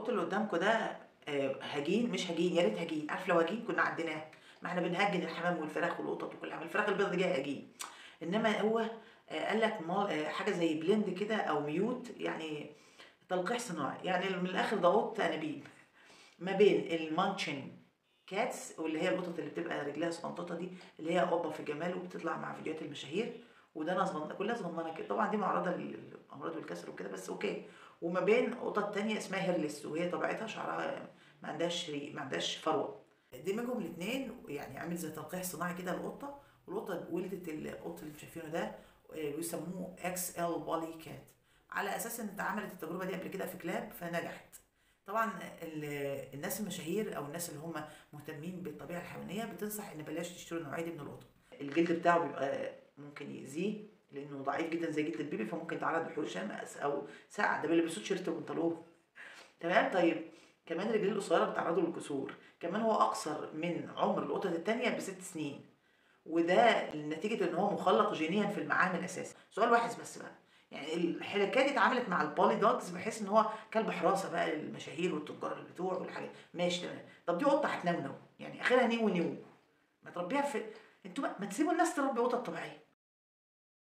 القط اللي قدامكم ده آه، هجين مش هجين يا ريت هجين عارف لو هجين كنا عديناه ما احنا بنهجن الحمام والفراخ والقطط وكل حاجه الفراخ البيض دي جايه هجين انما هو آه، قال لك مال- آه، حاجه زي بلند كده او ميوت يعني تلقيح صناعي يعني من الاخر ده قط انابيب ما بين المانشن كاتس واللي هي القطط اللي بتبقى رجلها صغنططه دي اللي هي قبه في الجمال وبتطلع مع فيديوهات المشاهير وده انا صغنطه كلها صغننه كده طبعا دي معرضه للامراض والكسر وكده بس اوكي وما بين قطط تانية اسمها هيرلس وهي طبيعتها شعرها ما عندهاش ريق ما عندهاش فروه دمجهم الاثنين يعني عامل زي تلقيح صناعي كده القطه والقطه ولدت القط اللي شايفينه ده آه، بيسموه اكس ال بالي كات على اساس ان اتعملت التجربه دي قبل كده في كلاب فنجحت طبعا ال- الناس المشاهير او الناس اللي هم مهتمين بالطبيعه الحيوانيه بتنصح ان بلاش تشتروا النوعيه دي من القطط الجلد بتاعه بيبقى ممكن يأذيه لانه ضعيف جدا زي جلد البيبي فممكن يتعرض لحروق شمس او سقع ده بيلبسوا تيشيرت وبنطلون تمام طيب كمان رجليه القصيره بتعرضه للكسور كمان هو اقصر من عمر القطط التانية بست سنين وده نتيجه ان هو مخلق جينيا في المعامل اساسا سؤال واحد بس بقى يعني الحركات دي اتعملت مع البولي دوجز بحيث ان هو كلب حراسه بقى للمشاهير والتجار اللي بتوع والحاجات ماشي تمام طب دي قطه هتنونو يعني اخرها نيو نيو ما تربيها في انتوا بقى ما تسيبوا الناس تربي قطط طبيعيه